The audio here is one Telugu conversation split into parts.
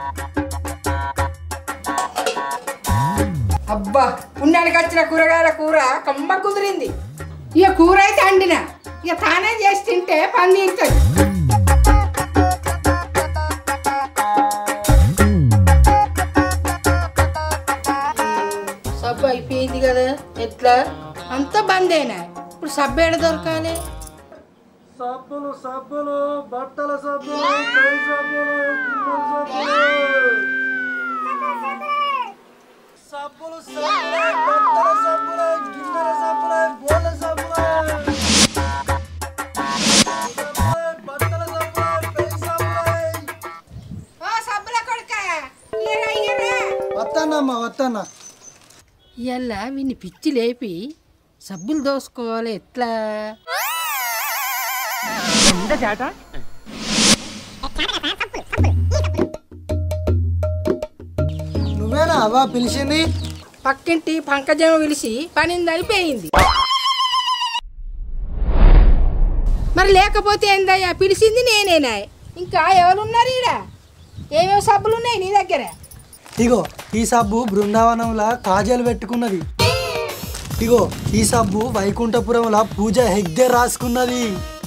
అబ్బా పుణ్యానికి వచ్చిన కూరగాయల కూర కమ్మ కుదిరింది ఇక కూర అయితే అండిన ఇక తానే చేసి తింటే పని తీరుతుంది సబ్బు అయిపోయింది కదా ఎట్లా అంతా బందేనా ఇప్పుడు సబ్బు ఏడ దొరకాలి సబ్బులు సబ్బులు బట్టల సబ్బులు కై సబ్బులు గిన్నెల సబ్బులు సబ్బులు సబ్బులు బట్టల సబ్బులు గిన్నెల సబ్బులు బోళ్ళ సబ్బులు బట్టల సబ్బులు కై సబ్బులు ఓ సబ్బుల కొడుక ఇయ్యరా, ఇయ్యరా. వస్తానమ్మా వస్తానా ఇవాళ వీన్ని పిచ్చి లేపి సబ్బులు దోసుకోవాలి ఎట్లా నువ్వేనా అవ్వా పిలిచింది పక్కింటి పంకజం పిలిచి పనిందని పోయింది మరి లేకపోతే ఏందయ్యా పిలిచింది నేనేనా ఇంకా ఎవరున్నారు ఈడ ఏమేమి సబ్బులు ఉన్నాయి నీ దగ్గర ఇగో ఈ సబ్బు బృందావనంలా కాజలు పెట్టుకున్నది ఇగో ఈ సబ్బు వైకుంఠపురంలా పూజ హెగ్దే రాసుకున్నది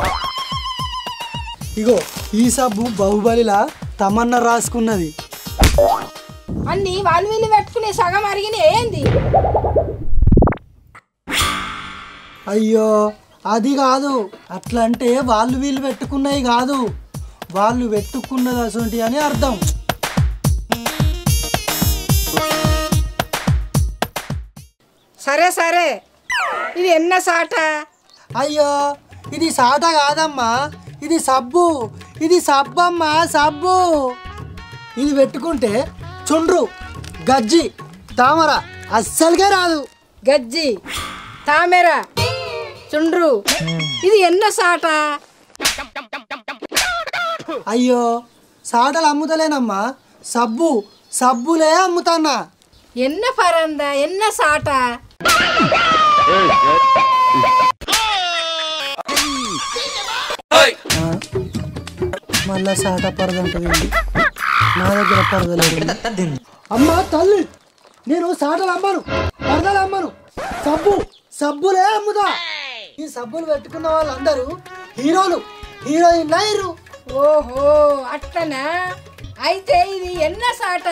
ఇగో ఈ సబ్బు బాహుబలిలా తమన్నా రాసుకున్నది అన్ని వాళ్ళు వీళ్ళు పెట్టుకునే సగం అరిగిన ఏంది అయ్యో అది కాదు అట్లా అంటే వాళ్ళు వీళ్ళు పెట్టుకున్నవి కాదు వాళ్ళు పెట్టుకున్నది అసొంటి అని అర్థం సరే సరే ఇది ఎన్న సాట అయ్యో ఇది సాట కాదమ్మా ఇది సబ్బు ఇది సబ్బమ్మా సబ్బు ఇది పెట్టుకుంటే చుండ్రు గజ్జి తామర అస్సలుగా రాదు గజ్జి తామెర చుండ్రు ఇది ఎన్న సాట అయ్యో సాటలు అమ్ముతలేనమ్మా సబ్బు సబ్బులే అమ్ముతాన్నా ఎన్న పరంద ఎన్న సాట మళ్ళా సాట పరదంటుంది నా దగ్గర పరదలేదు అమ్మా తల్లి నేను సాటలు అమ్మను పరదలు అమ్మను సబ్బు సబ్బులే అమ్ముతా ఈ సబ్బులు పెట్టుకున్న వాళ్ళందరూ హీరోలు హీరోయిన్ అయ్యారు ఓహో అట్లనా అయితే ఇది ఎన్న సాట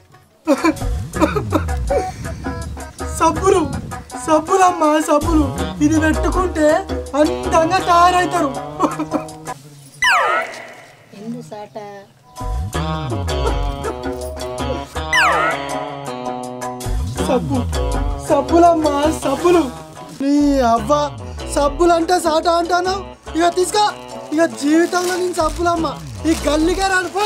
సబ్బులు సబ్బులమ్మా సబ్బులు ఇది పెట్టుకుంటే అందంగా తయారవుతారు ఎందు సాట సబ్బు సబ్బులమ్మా సబ్బులు నీ అవ్వ సబ్బులు అంటే సాట అంటాను ఇక తీసుకో ఇక జీవితంలో నేను సబ్బులమ్మా ఈ గల్లిగా రానుపో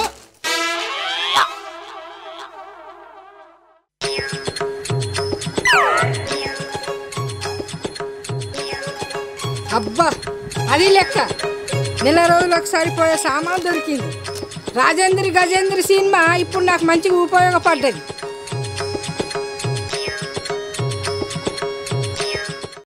అబ్బా అది లెక్క నెల రోజులకు సరిపోయే సామాన్ దొరికింది రాజేంద్ర గజేంద్ర సినిమా ఇప్పుడు నాకు మంచిగా ఉపయోగపడ్డది